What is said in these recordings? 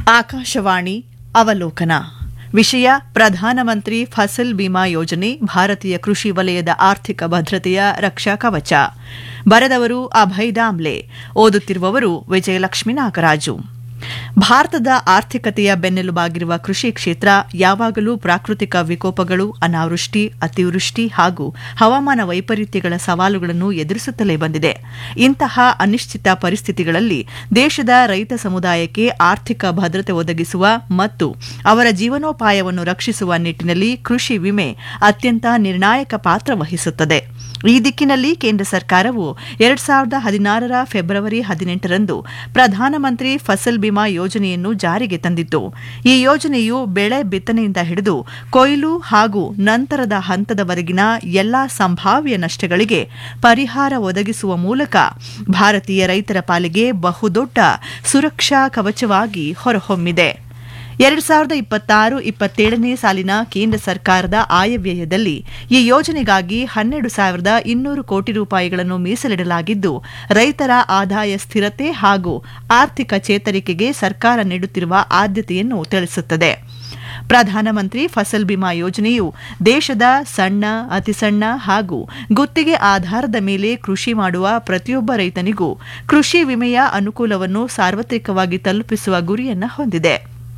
ಆಕಾಶವಾಣಿ ಅವಲೋಕನ ವಿಷಯ ಪ್ರಧಾನಮಂತ್ರಿ ಫಸಲ್ ಬಿಮಾ ಯೋಜನೆ ಭಾರತೀಯ ಕೃಷಿ ವಲಯದ ಆರ್ಥಿಕ ಭದ್ರತೆಯ ರಕ್ಷಾ ಕವಚ ಬರೆದವರು ಅಭಯ್ ದಾಮ್ಲೆ ಓದುತ್ತಿರುವವರು ವಿಜಯಲಕ್ಷ್ಮಿ ನಾಗರಾಜು ಭಾರತದ ಆರ್ಥಿಕತೆಯ ಬೆನ್ನೆಲುಬಾಗಿರುವ ಕೃಷಿ ಕ್ಷೇತ್ರ ಯಾವಾಗಲೂ ಪ್ರಾಕೃತಿಕ ವಿಕೋಪಗಳು ಅನಾವೃಷ್ಟಿ ಅತಿವೃಷ್ಟಿ ಹಾಗೂ ಹವಾಮಾನ ವೈಪರೀತ್ಯಗಳ ಸವಾಲುಗಳನ್ನು ಎದುರಿಸುತ್ತಲೇ ಬಂದಿದೆ ಇಂತಹ ಅನಿಶ್ಚಿತ ಪರಿಸ್ಥಿತಿಗಳಲ್ಲಿ ದೇಶದ ರೈತ ಸಮುದಾಯಕ್ಕೆ ಆರ್ಥಿಕ ಭದ್ರತೆ ಒದಗಿಸುವ ಮತ್ತು ಅವರ ಜೀವನೋಪಾಯವನ್ನು ರಕ್ಷಿಸುವ ನಿಟ್ಟಿನಲ್ಲಿ ಕೃಷಿ ವಿಮೆ ಅತ್ಯಂತ ನಿರ್ಣಾಯಕ ಪಾತ್ರ ವಹಿಸುತ್ತದೆ ಈ ದಿಕ್ಕಿನಲ್ಲಿ ಕೇಂದ್ರ ಸರ್ಕಾರವು ಎರಡ್ ಸಾವಿರದ ಹದಿನಾರರ ಫೆಬ್ರವರಿ ಹದಿನೆಂಟರಂದು ಪ್ರಧಾನಮಂತ್ರಿ ಫಸಲ್ ಬಿಮಾ ಯೋಜನೆಯನ್ನು ಜಾರಿಗೆ ತಂದಿತ್ತು ಈ ಯೋಜನೆಯು ಬೆಳೆ ಬಿತ್ತನೆಯಿಂದ ಹಿಡಿದು ಕೊಯ್ಲು ಹಾಗೂ ನಂತರದ ಹಂತದವರೆಗಿನ ಎಲ್ಲಾ ಸಂಭಾವ್ಯ ನಷ್ಟಗಳಿಗೆ ಪರಿಹಾರ ಒದಗಿಸುವ ಮೂಲಕ ಭಾರತೀಯ ರೈತರ ಪಾಲಿಗೆ ಬಹುದೊಡ್ಡ ಸುರಕ್ಷಾ ಕವಚವಾಗಿ ಹೊರಹೊಮ್ಮಿದೆ ಎರಡ್ ಸಾವಿರದ ಇಪ್ಪತ್ತಾರು ಇಪ್ಪತ್ತೇಳನೇ ಸಾಲಿನ ಕೇಂದ್ರ ಸರ್ಕಾರದ ಆಯವ್ಯಯದಲ್ಲಿ ಈ ಯೋಜನೆಗಾಗಿ ಹನ್ನೆರಡು ಸಾವಿರದ ಇನ್ನೂರು ಕೋಟಿ ರೂಪಾಯಿಗಳನ್ನು ಮೀಸಲಿಡಲಾಗಿದ್ದು ರೈತರ ಆದಾಯ ಸ್ಥಿರತೆ ಹಾಗೂ ಆರ್ಥಿಕ ಚೇತರಿಕೆಗೆ ಸರ್ಕಾರ ನೀಡುತ್ತಿರುವ ಆದ್ಯತೆಯನ್ನು ತಿಳಿಸುತ್ತದೆ ಪ್ರಧಾನಮಂತ್ರಿ ಫಸಲ್ ಬಿಮಾ ಯೋಜನೆಯು ದೇಶದ ಸಣ್ಣ ಅತಿಸಣ್ಣ ಹಾಗೂ ಗುತ್ತಿಗೆ ಆಧಾರದ ಮೇಲೆ ಕೃಷಿ ಮಾಡುವ ಪ್ರತಿಯೊಬ್ಬ ರೈತನಿಗೂ ಕೃಷಿ ವಿಮೆಯ ಅನುಕೂಲವನ್ನು ಸಾರ್ವತ್ರಿಕವಾಗಿ ತಲುಪಿಸುವ ಗುರಿಯನ್ನು ಹೊಂದಿದೆ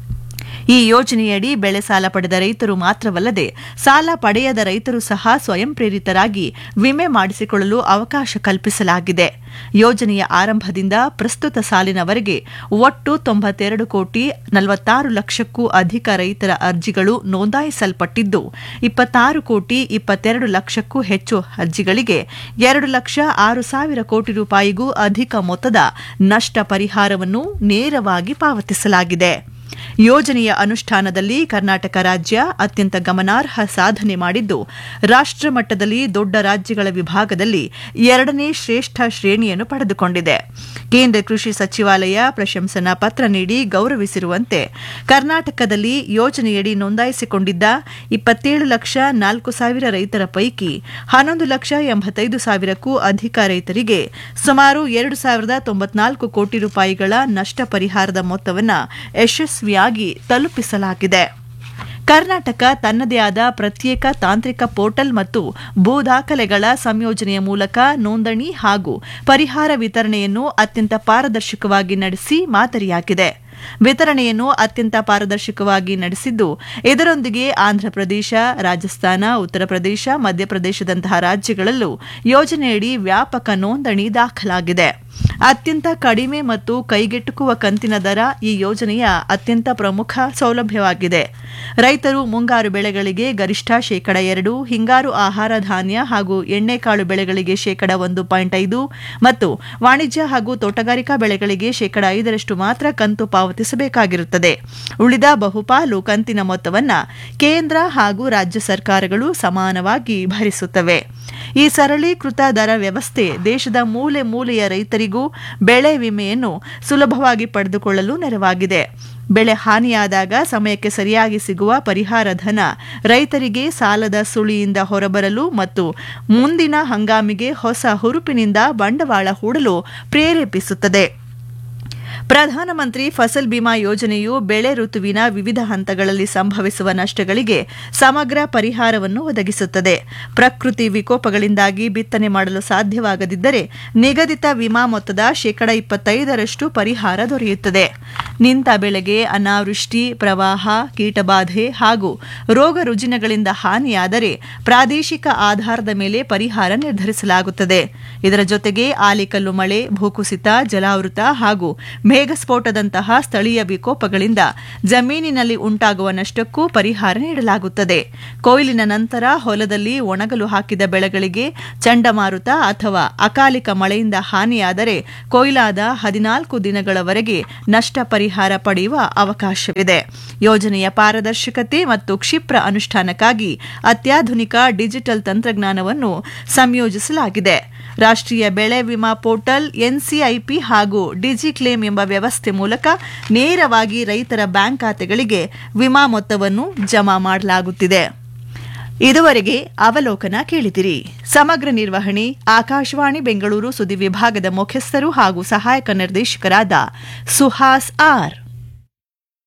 ಈ ಯೋಜನೆಯಡಿ ಬೆಳೆ ಸಾಲ ಪಡೆದ ರೈತರು ಮಾತ್ರವಲ್ಲದೆ ಸಾಲ ಪಡೆಯದ ರೈತರು ಸಹ ಸ್ವಯಂ ಪ್ರೇರಿತರಾಗಿ ವಿಮೆ ಮಾಡಿಸಿಕೊಳ್ಳಲು ಅವಕಾಶ ಕಲ್ಪಿಸಲಾಗಿದೆ ಯೋಜನೆಯ ಆರಂಭದಿಂದ ಪ್ರಸ್ತುತ ಸಾಲಿನವರೆಗೆ ಒಟ್ಟು ತೊಂಬತ್ತೆರಡು ಕೋಟಿ ನಲವತ್ತಾರು ಲಕ್ಷಕ್ಕೂ ಅಧಿಕ ರೈತರ ಅರ್ಜಿಗಳು ನೋಂದಾಯಿಸಲ್ಪಟ್ಟಿದ್ದು ಇಪ್ಪತ್ತಾರು ಕೋಟಿ ಇಪ್ಪತ್ತೆರಡು ಲಕ್ಷಕ್ಕೂ ಹೆಚ್ಚು ಅರ್ಜಿಗಳಿಗೆ ಎರಡು ಲಕ್ಷ ಆರು ಸಾವಿರ ಕೋಟಿ ರೂಪಾಯಿಗೂ ಅಧಿಕ ಮೊತ್ತದ ನಷ್ಟ ಪರಿಹಾರವನ್ನು ನೇರವಾಗಿ ಪಾವತಿಸಲಾಗಿದೆ ಯೋಜನೆಯ ಅನುಷ್ಠಾನದಲ್ಲಿ ಕರ್ನಾಟಕ ರಾಜ್ಯ ಅತ್ಯಂತ ಗಮನಾರ್ಹ ಸಾಧನೆ ಮಾಡಿದ್ದು ರಾಷ್ಟ್ರ ಮಟ್ಟದಲ್ಲಿ ದೊಡ್ಡ ರಾಜ್ಯಗಳ ವಿಭಾಗದಲ್ಲಿ ಎರಡನೇ ಶ್ರೇಷ್ಠ ಶ್ರೇಣಿಯನ್ನು ಪಡೆದುಕೊಂಡಿದೆ ಕೇಂದ್ರ ಕೃಷಿ ಸಚಿವಾಲಯ ಪ್ರಶಂಸನಾ ಪತ್ರ ನೀಡಿ ಗೌರವಿಸಿರುವಂತೆ ಕರ್ನಾಟಕದಲ್ಲಿ ಯೋಜನೆಯಡಿ ನೋಂದಾಯಿಸಿಕೊಂಡಿದ್ದ ಇಪ್ಪತ್ತೇಳು ಲಕ್ಷ ನಾಲ್ಕು ಸಾವಿರ ರೈತರ ಪೈಕಿ ಹನ್ನೊಂದು ಲಕ್ಷ ಎಂಬತ್ತೈದು ಸಾವಿರಕ್ಕೂ ಅಧಿಕ ರೈತರಿಗೆ ಸುಮಾರು ಎರಡು ಸಾವಿರದ ತೊಂಬತ್ನಾಲ್ಕು ಕೋಟಿ ರೂಪಾಯಿಗಳ ನಷ್ಟ ಪರಿಹಾರದ ಮೊತ್ತವನ್ನು ಯಶಸ್ವಿಯಾಗಿ ತಲುಪಿಸಲಾಗಿದೆ ಕರ್ನಾಟಕ ತನ್ನದೇ ಆದ ಪ್ರತ್ಯೇಕ ತಾಂತ್ರಿಕ ಪೋರ್ಟಲ್ ಮತ್ತು ಭೂ ದಾಖಲೆಗಳ ಸಂಯೋಜನೆಯ ಮೂಲಕ ನೋಂದಣಿ ಹಾಗೂ ಪರಿಹಾರ ವಿತರಣೆಯನ್ನು ಅತ್ಯಂತ ಪಾರದರ್ಶಕವಾಗಿ ನಡೆಸಿ ಮಾದರಿಯಾಗಿದೆ ವಿತರಣೆಯನ್ನು ಅತ್ಯಂತ ಪಾರದರ್ಶಕವಾಗಿ ನಡೆಸಿದ್ದು ಇದರೊಂದಿಗೆ ಆಂಧ್ರಪ್ರದೇಶ ರಾಜಸ್ಥಾನ ಉತ್ತರ ಪ್ರದೇಶ ಮಧ್ಯಪ್ರದೇಶದಂತಹ ರಾಜ್ಯಗಳಲ್ಲೂ ಯೋಜನೆಯಡಿ ವ್ಯಾಪಕ ನೋಂದಣಿ ದಾಖಲಾಗಿದೆ ಅತ್ಯಂತ ಕಡಿಮೆ ಮತ್ತು ಕೈಗೆಟುಕುವ ಕಂತಿನ ದರ ಈ ಯೋಜನೆಯ ಅತ್ಯಂತ ಪ್ರಮುಖ ಸೌಲಭ್ಯವಾಗಿದೆ ರೈತರು ಮುಂಗಾರು ಬೆಳೆಗಳಿಗೆ ಗರಿಷ್ಠ ಶೇಕಡ ಎರಡು ಹಿಂಗಾರು ಆಹಾರ ಧಾನ್ಯ ಹಾಗೂ ಎಣ್ಣೆಕಾಳು ಬೆಳೆಗಳಿಗೆ ಶೇಕಡ ಒಂದು ಪಾಯಿಂಟ್ ಐದು ಮತ್ತು ವಾಣಿಜ್ಯ ಹಾಗೂ ತೋಟಗಾರಿಕಾ ಬೆಳೆಗಳಿಗೆ ಶೇಕಡ ಐದರಷ್ಟು ಮಾತ್ರ ಕಂತು ಪಾವತಿಸಬೇಕಾಗಿರುತ್ತದೆ ಉಳಿದ ಬಹುಪಾಲು ಕಂತಿನ ಮೊತ್ತವನ್ನು ಕೇಂದ್ರ ಹಾಗೂ ರಾಜ್ಯ ಸರ್ಕಾರಗಳು ಸಮಾನವಾಗಿ ಭರಿಸುತ್ತವೆ ಈ ಸರಳೀಕೃತ ದರ ವ್ಯವಸ್ಥೆ ದೇಶದ ಮೂಲೆ ಮೂಲೆಯ ರೈತರಿಗೂ ಬೆಳೆ ವಿಮೆಯನ್ನು ಸುಲಭವಾಗಿ ಪಡೆದುಕೊಳ್ಳಲು ನೆರವಾಗಿದೆ ಬೆಳೆ ಹಾನಿಯಾದಾಗ ಸಮಯಕ್ಕೆ ಸರಿಯಾಗಿ ಸಿಗುವ ಪರಿಹಾರ ಧನ ರೈತರಿಗೆ ಸಾಲದ ಸುಳಿಯಿಂದ ಹೊರಬರಲು ಮತ್ತು ಮುಂದಿನ ಹಂಗಾಮಿಗೆ ಹೊಸ ಹುರುಪಿನಿಂದ ಬಂಡವಾಳ ಹೂಡಲು ಪ್ರೇರೇಪಿಸುತ್ತದೆ ಪ್ರಧಾನಮಂತ್ರಿ ಫಸಲ್ ಬಿಮಾ ಯೋಜನೆಯು ಬೆಳೆ ಋತುವಿನ ವಿವಿಧ ಹಂತಗಳಲ್ಲಿ ಸಂಭವಿಸುವ ನಷ್ಟಗಳಿಗೆ ಸಮಗ್ರ ಪರಿಹಾರವನ್ನು ಒದಗಿಸುತ್ತದೆ ಪ್ರಕೃತಿ ವಿಕೋಪಗಳಿಂದಾಗಿ ಬಿತ್ತನೆ ಮಾಡಲು ಸಾಧ್ಯವಾಗದಿದ್ದರೆ ನಿಗದಿತ ವಿಮಾ ಮೊತ್ತದ ಶೇಕಡ ಇಪ್ಪತ್ತೈದರಷ್ಟು ಪರಿಹಾರ ದೊರೆಯುತ್ತದೆ ನಿಂತ ಬೆಳೆಗೆ ಅನಾವೃಷ್ಟಿ ಪ್ರವಾಹ ಕೀಟಬಾಧೆ ಹಾಗೂ ರೋಗ ರುಜಿನಗಳಿಂದ ಹಾನಿಯಾದರೆ ಪ್ರಾದೇಶಿಕ ಆಧಾರದ ಮೇಲೆ ಪರಿಹಾರ ನಿರ್ಧರಿಸಲಾಗುತ್ತದೆ ಇದರ ಜೊತೆಗೆ ಆಲಿಕಲ್ಲು ಮಳೆ ಭೂಕುಸಿತ ಜಲಾವೃತ ಹಾಗೂ ಮೇಘಸ್ಫೋಟದಂತಹ ಸ್ಥಳೀಯ ವಿಕೋಪಗಳಿಂದ ಜಮೀನಿನಲ್ಲಿ ಉಂಟಾಗುವ ನಷ್ಟಕ್ಕೂ ಪರಿಹಾರ ನೀಡಲಾಗುತ್ತದೆ ಕೊಯ್ಲಿನ ನಂತರ ಹೊಲದಲ್ಲಿ ಒಣಗಲು ಹಾಕಿದ ಬೆಳೆಗಳಿಗೆ ಚಂಡಮಾರುತ ಅಥವಾ ಅಕಾಲಿಕ ಮಳೆಯಿಂದ ಹಾನಿಯಾದರೆ ಕೊಯ್ಲಾದ ಹದಿನಾಲ್ಕು ದಿನಗಳವರೆಗೆ ನಷ್ಟ ಪರಿಹಾರ ಪಡೆಯುವ ಅವಕಾಶವಿದೆ ಯೋಜನೆಯ ಪಾರದರ್ಶಕತೆ ಮತ್ತು ಕ್ಷಿಪ್ರ ಅನುಷ್ಠಾನಕ್ಕಾಗಿ ಅತ್ಯಾಧುನಿಕ ಡಿಜಿಟಲ್ ತಂತ್ರಜ್ಞಾನವನ್ನು ಸಂಯೋಜಿಸಲಾಗಿದೆ ರಾಷ್ಟ್ರೀಯ ಬೆಳೆ ವಿಮಾ ಪೋರ್ಟಲ್ ಎನ್ಸಿಐಪಿ ಹಾಗೂ ಡಿಜಿಕ್ಲೇಮ್ ಎಂಬ ವ್ಯವಸ್ಥೆ ಮೂಲಕ ನೇರವಾಗಿ ರೈತರ ಬ್ಯಾಂಕ್ ಖಾತೆಗಳಿಗೆ ವಿಮಾ ಮೊತ್ತವನ್ನು ಜಮಾ ಮಾಡಲಾಗುತ್ತಿದೆ ಇದುವರೆಗೆ ಅವಲೋಕನ ಕೇಳಿದಿರಿ ಸಮಗ್ರ ನಿರ್ವಹಣೆ ಆಕಾಶವಾಣಿ ಬೆಂಗಳೂರು ಸುದ್ದಿ ವಿಭಾಗದ ಮುಖ್ಯಸ್ಥರು ಹಾಗೂ ಸಹಾಯಕ ನಿರ್ದೇಶಕರಾದ ಸುಹಾಸ್ ಆರ್